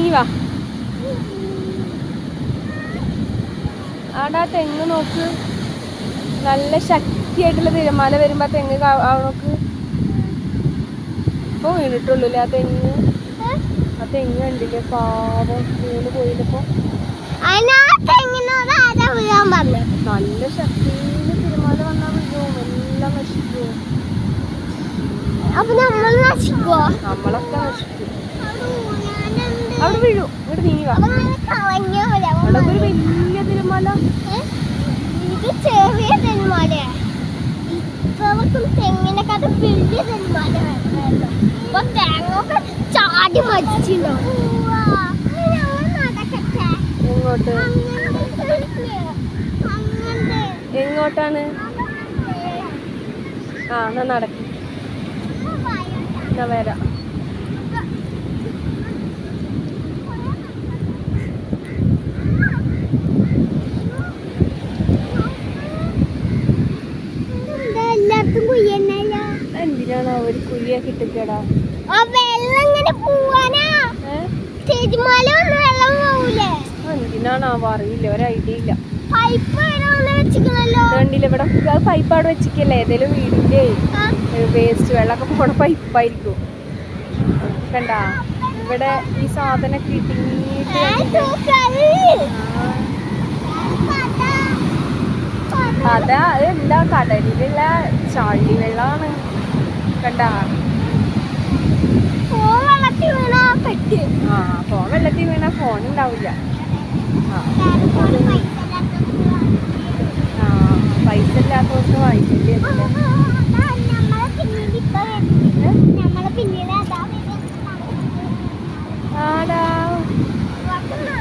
നീങ്ങി വാ ആടാ തെങ്ങ് നോക്ക് നല്ല ശക്തിയായിട്ടുള്ള തിരമാല വരുമ്പോ ആ തെങ്ങ് കാ- ആ നോക്ക് ഇപ്പൊ വീണിട്ടുള്ളൂ ആ തെങ്ങ് ആ തെങ്ങ് കണ്ടില്ലേ പാവം വീണ് പോയില്ലപ്പോ അതിനകത്ത് എങ്ങനെ ആരാ വീഴാൻ പറഞ്ഞു നല്ല ശക്തിയിൽ തിരമാല വന്നാൽ വീഴും എല്ലാം നശിക്കും അപ്പൊ നമ്മൾ നശിക്കുവോ നമ്മളൊക്കെ നശിക്കും അവിടെ വീഴും ഇവിടെ നീങ്ങി വാ അപ്പൊ അങ്ങനെ കളഞ്ഞ അവിടെ ഒരു വലിയ തിരമാല ഇത് ചെറിയ തെന്മാലയാ ഇത്രക്കും തെങ്ങിനെക്കാട്ടും വലിയ തെന്മാല വേണം അപ്പൊ തേങ്ങൊക്കെ ചാടി മരിച്ചിട്ടുണ്ടാവും നടക്കട്ടെ എങ്ങോട്ട് അങ്ങനത്തെ അങ്ങനത്തെ എങ്ങോട്ടാണ് ആ എന്നാ നടക്കും എന്നാ വരാം എന്താ എല്ലാവർക്കും കുയ്യന്നല്ലോ എന്തിനാണ് അവർ കുഴിയാക്കി ഇട്ടിക്കടാ ആ വെള്ളം ഇങ്ങനെ പോവാനാ തിരുമാല വന്ന് വെള്ളം പോവൂലേ എന്തിനാണാവോ അറിയില്ല ഒരു ഐഡിയ ഇല്ല പൈപ്പ് വരെ വന്ന് വെച്ചിക്കണല്ലോ കണ്ടില്ല ഇവിടെ അത് പൈപ്പ് അവിടെ വെച്ചിക്കല്ലേ ഏതേലും വീടിന്റെ ആ, വേസ്റ്റ് വെള്ളമൊക്കെ പോണ പൈപ്പായിരിക്കും കണ്ടാ ഇവിടെ ഈ സാധനം കിട്ടിയിട്ട് ഏ, തൂക്കാല്. കഥ. അതാ അത് എന്താ കടലിലുള്ള ചാളി വെള്ളമാണ് കണ്ടാ ഫോൺ വെള്ളത്തിൽ വീണാ പെട്ട്. ആ ഫോൺ വെള്ളത്തിൽ വീണ ഫോൺ ഉണ്ടാവില്ല ആ ഫോണ് പൈസ ഇല്ലാത്തത് ആ പൈസ ഇല്ലാത്തവർക്ക് വായിക്കില്ലേ ആ, ആ, അതാ നമ്മളെ പിന്നിൽ ഇപ്പൊ വരുന്നത്. നമ്മളെ പിന്നിൽ അതാ വരുന്നത്. ആടാ നോക്കുന്ന.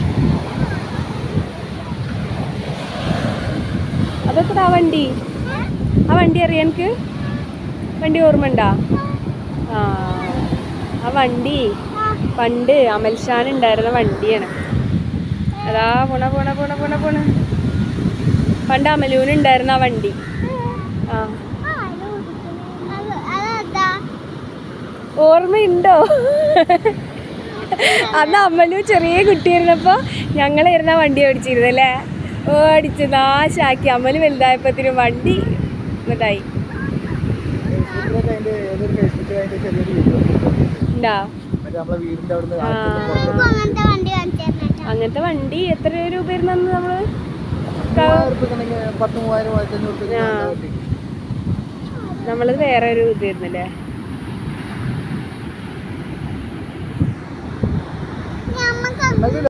അതൊക്കെ ആ വണ്ടി ഏ? ആ വണ്ടി അറിയാം എനിക്ക് വണ്ടി ഓർമ്മ ഉണ്ടാ ആ ആ വണ്ടി ആ, പണ്ട് അമൽഷാൻ ഉണ്ടായിരുന്ന വണ്ടിയാണ് അതാ പോണ പോണ പോണ പോണ പോണ പണ്ട് അമലൂന് ഉണ്ടായിരുന്ന ആ വണ്ടി ആ ആ, അത് ഓടിക്കുന്നു. അത് അതെന്താ? ഓർമ്മയുണ്ടോ അന്ന് അമ്മലു ചെറിയ കുട്ടിയായിരുന്നപ്പോ ഞങ്ങളായിരുന്നു ആ വണ്ടി ഓടിച്ചിരുന്നല്ലേ ഓടിച്ച് നാശാക്കി അമ്മല് വലുതായപ്പത്തിനും വണ്ടി ഇതായി ഉണ്ടാ നമ്മളെ വീടിന്റെ അവിടുന്ന് ആ. നമുക്ക് അങ്ങനത്തെ വണ്ടി കാണിച്ചു തരണം അങ്ങനത്തെ വണ്ടി എത്ര രൂപ ഇരുന്നു നമ്മള് പത്ത് മൂവായിരം ആയിരത്തി അഞ്ഞൂറ് ആ. നമ്മളത് വേറെ ഒരു ഇതായിരുന്നല്ലേ നമുക്ക്